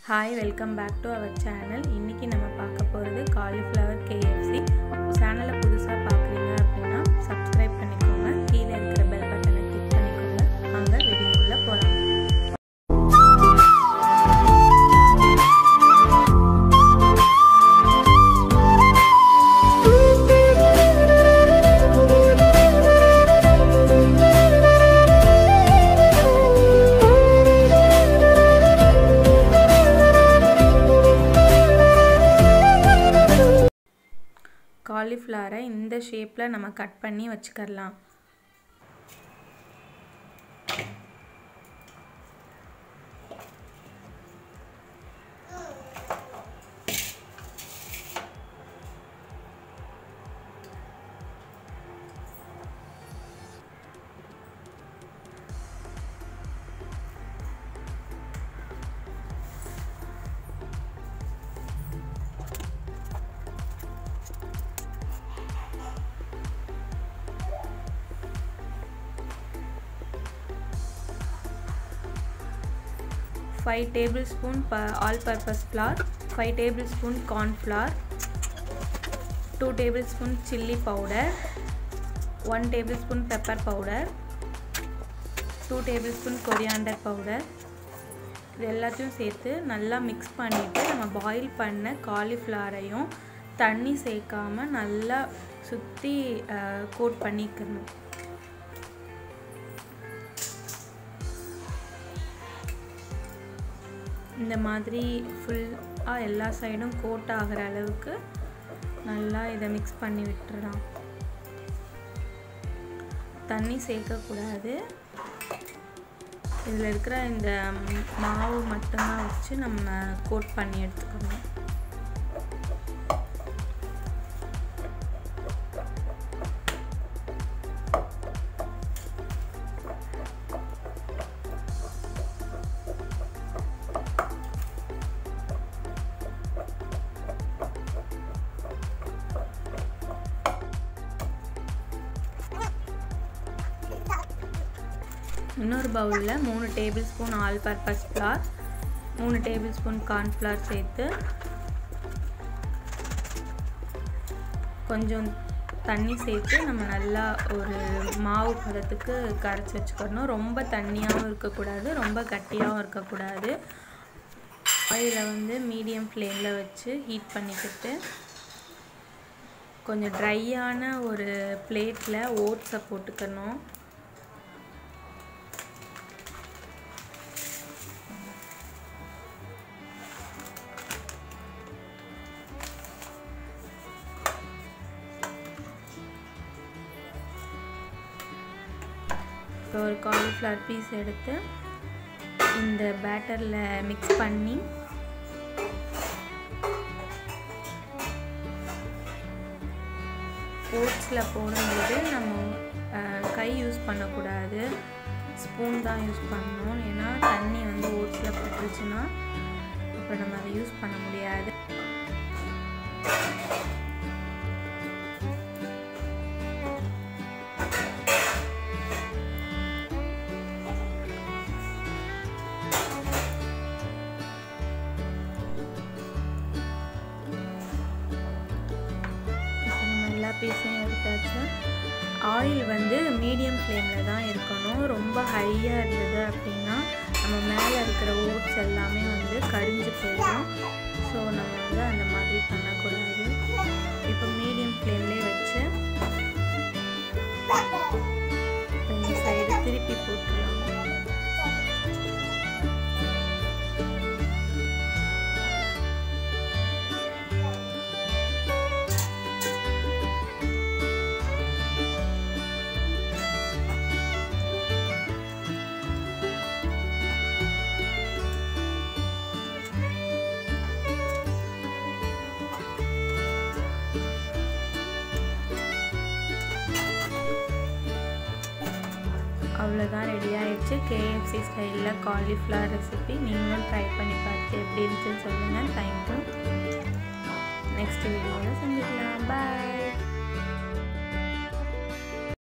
hi welcome back to our channel இன்றைக்கி நம்ம பார்க்க போகிறது காலிஃப்ளவர் கேஎஃப்சி சேனலை புதுசாக பார்க்குறீங்க அப்படின்னா சப்ஸ்கிரைப் பண்ணிக்கோங்க கீழே இருக்கிற பெல் பட்டனை கிளிக் பண்ணிக்கோங்க அங்கே வீடியோக்குள்ளே போகலாம் காலிஃப்ளவரை இந்த ஷேப்பில் நம்ம கட் பண்ணி வச்சுக்கலாம் ஃபைவ் டேபிள் ஸ்பூன் ப all purpose flour five tablespoon cornflour two tablespoon chilli powder one tablespoon pepper powder two tablespoon coriander powder இது எல்லாத்தையும் சேர்த்து நல்லா மிக்ஸ் பண்ணிவிட்டு நம்ம பாயில் பண்ண காலிஃப்ளவரையும் தண்ணி சேர்க்காமல் நல்லா சுற்றி கோட் பண்ணிக்கணும் இந்த மாதிரி ஃபுல்லாக எல்லா சைடும் கோட் ஆகிற அளவுக்கு நல்லா இதை மிக்ஸ் பண்ணி விட்டுறலாம் தண்ணி சேர்க்கக்கூடாது இதில் இருக்கிற இந்த மாவு மட்டும்தான் வச்சு நம்ம கோட் பண்ணி எடுத்துக்கணும் இன்னொரு பவுலில் மூணு tablespoon all purpose flour மூணு டேபிள் ஸ்பூன் கார்ன்ஃப்ளவர் சேர்த்து கொஞ்சம் தண்ணி சேர்த்து நம்ம நல்லா ஒரு மாவு பதத்துக்கு கரைச்சி வச்சுக்கணும் ரொம்ப தண்ணியாகவும் இருக்கக்கூடாது ரொம்ப கட்டியாகவும் இருக்கக்கூடாது ஆயிலை வந்து மீடியம் ஃப்ளேமில் வச்சு ஹீட் பண்ணிக்கிட்டு கொஞ்சம் ட்ரையான ஒரு பிளேட்டில் ஓட்ஸை போட்டுக்கணும் இப்போ ஒரு காலிஃப்ளவர் பீஸ் எடுத்து இந்த பேட்டரில் மிக்ஸ் பண்ணி ஓட்ஸில் போடும்போது நம்ம கை யூஸ் பண்ணக்கூடாது ஸ்பூன் தான் யூஸ் பண்ணணும் ஏன்னா தண்ணி வந்து ஓட்ஸில் பட்டுருச்சுன்னா இப்போ நம்ம அதை யூஸ் பண்ண முடியாது எல்லா பீஸையும் எடுத்தாச்சு ஆயில் வந்து மீடியம் ஃப்ளேமில் தான் இருக்கணும் ரொம்ப ஹையாக இருந்தது அப்படின்னா நம்ம மேலே இருக்கிற ஓட்ஸ் எல்லாமே வந்து கரிஞ்சு போயிடும் ஸோ நம்ம வந்து அந்த மாதிரி பண்ணக்கூடாது இப்போ மீடியம் ஃப்ளேம்லேயே வச்சு இந்த சைடு திருப்பி போட்டுடலாம் அவ்வளோதான் ரெடி ஆகிடுச்சு கேஎஃப்சி ஸ்டைலில் காலிஃப்ளவர் ரெசிபி நீங்களும் ட்ரை பண்ணி பார்த்து எப்படி இருந்துச்சுன்னு சொல்லுங்கள் தேங்க்யூ நெக்ஸ்ட் வீடியோவில் சந்திக்கலாம் பாய்